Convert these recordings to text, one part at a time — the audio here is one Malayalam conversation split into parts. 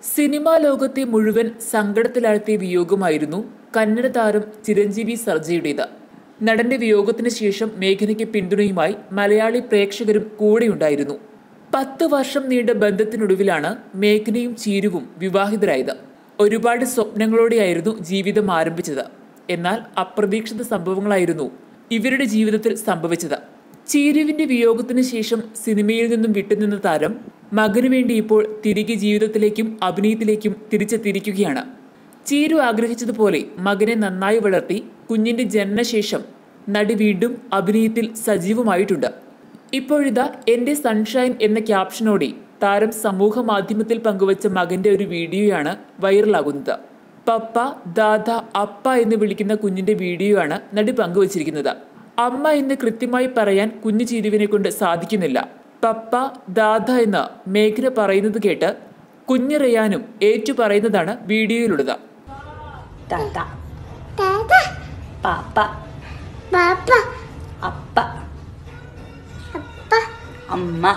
സിനിമാ ലോകത്തെ മുഴുവൻ സങ്കടത്തിലാഴ്ത്തിയ വിയോഗമായിരുന്നു കന്നഡ താരം ചിരഞ്ജീവി സർജയുടേത് നടന്റെ വിയോഗത്തിന് ശേഷം മേഘനയ്ക്ക് പിന്തുണയുമായി മലയാളി പ്രേക്ഷകരും കൂടെയുണ്ടായിരുന്നു പത്ത് വർഷം നീണ്ട ബന്ധത്തിനൊടുവിലാണ് മേഘനയും ചീരുവും വിവാഹിതരായത് ഒരുപാട് സ്വപ്നങ്ങളോടെയായിരുന്നു ജീവിതം ആരംഭിച്ചത് എന്നാൽ അപ്രതീക്ഷിത സംഭവങ്ങളായിരുന്നു ഇവരുടെ ജീവിതത്തിൽ സംഭവിച്ചത് ചീരുവിന്റെ വിയോഗത്തിന് ശേഷം സിനിമയിൽ നിന്നും വിട്ടുനിന്ന താരം മകനു വേണ്ടി ഇപ്പോൾ തിരികെ ജീവിതത്തിലേക്കും അഭിനയത്തിലേക്കും തിരിച്ചെത്തിയിരിക്കുകയാണ് ചീരു ആഗ്രഹിച്ചതുപോലെ മകനെ നന്നായി വളർത്തി കുഞ്ഞിന്റെ ജനനശേഷം നടി വീണ്ടും അഭിനയത്തിൽ സജീവമായിട്ടുണ്ട് ഇപ്പോഴിതാ എന്റെ സൺഷൈൻ എന്ന ക്യാപ്ഷനോടെ താരം സമൂഹ മാധ്യമത്തിൽ പങ്കുവച്ച മകന്റെ ഒരു വീഡിയോയാണ് വൈറലാകുന്നത് പപ്പ ദാദ അപ്പ എന്ന് വിളിക്കുന്ന കുഞ്ഞിന്റെ വീഡിയോയാണ് നടി പങ്കുവച്ചിരിക്കുന്നത് അമ്മ എന്ന് കൃത്യമായി പറയാൻ കുഞ്ഞു ചീരുവിനെ കൊണ്ട് സാധിക്കുന്നില്ല പപ്പ ദാദ എന്ന് മേഘന പറയുന്നത് കേട്ട് കുഞ്ഞ് റയാനും ഏറ്റു പറയുന്നതാണ് വീഡിയോയിലുള്ളത് Dada, Dada, Papa, Papa, Appa, Appa, Amma,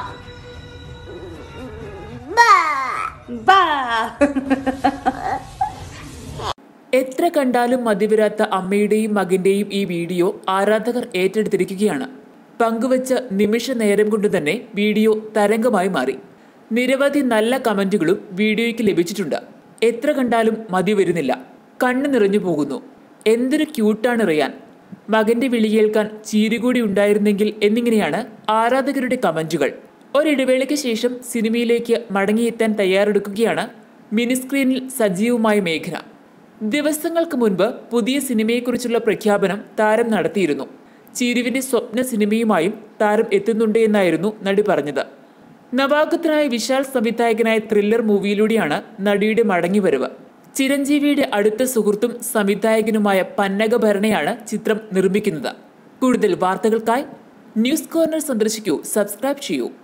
Ba. Ba. എത്ര കണ്ടാലും മതിവരാത്ത അമ്മയുടെയും മകന്റെയും ഈ വീഡിയോ ആരാധകർ ഏറ്റെടുത്തിരിക്കുകയാണ് പങ്കുവച്ച നിമിഷ നേരം കൊണ്ട് തന്നെ വീഡിയോ തരംഗമായി മാറി നിരവധി നല്ല കമന്റുകളും വീഡിയോയ്ക്ക് ലഭിച്ചിട്ടുണ്ട് എത്ര കണ്ടാലും മതി വരുന്നില്ല കണ്ണു നിറഞ്ഞു പോകുന്നു എന്തൊരു ക്യൂട്ടാണ് റിയാൻ മകന്റെ വിളി കേൾക്കാൻ ചീരുകൂടി ഉണ്ടായിരുന്നെങ്കിൽ എന്നിങ്ങനെയാണ് ആരാധകരുടെ കമന്റുകൾ ഒരിടവേളയ്ക്ക് ശേഷം സിനിമയിലേക്ക് മടങ്ങിയെത്താൻ തയ്യാറെടുക്കുകയാണ് മിനിസ്ക്രീനിൽ സജീവമായ മേഘന ദിവസങ്ങൾക്ക് മുൻപ് പുതിയ സിനിമയെക്കുറിച്ചുള്ള പ്രഖ്യാപനം താരം നടത്തിയിരുന്നു ചീരുവിന്റെ സ്വപ്ന സിനിമയുമായും താരം എത്തുന്നുണ്ട് എന്നായിരുന്നു നടി പറഞ്ഞത് നവാഗതനായ വിശാൽ സംവിധായകനായ ത്രില്ലർ മൂവിയിലൂടെയാണ് നടിയുടെ മടങ്ങിവരവ് ചിരഞ്ജീവിയുടെ അടുത്ത സുഹൃത്തും സംവിധായകനുമായ പന്നക ഭരണയാണ് ചിത്രം നിർമ്മിക്കുന്നത് കൂടുതൽ വാർത്തകൾക്കായി ന്യൂസ് കോർണർ സന്ദർശിക്കൂ സബ്സ്ക്രൈബ് ചെയ്യൂ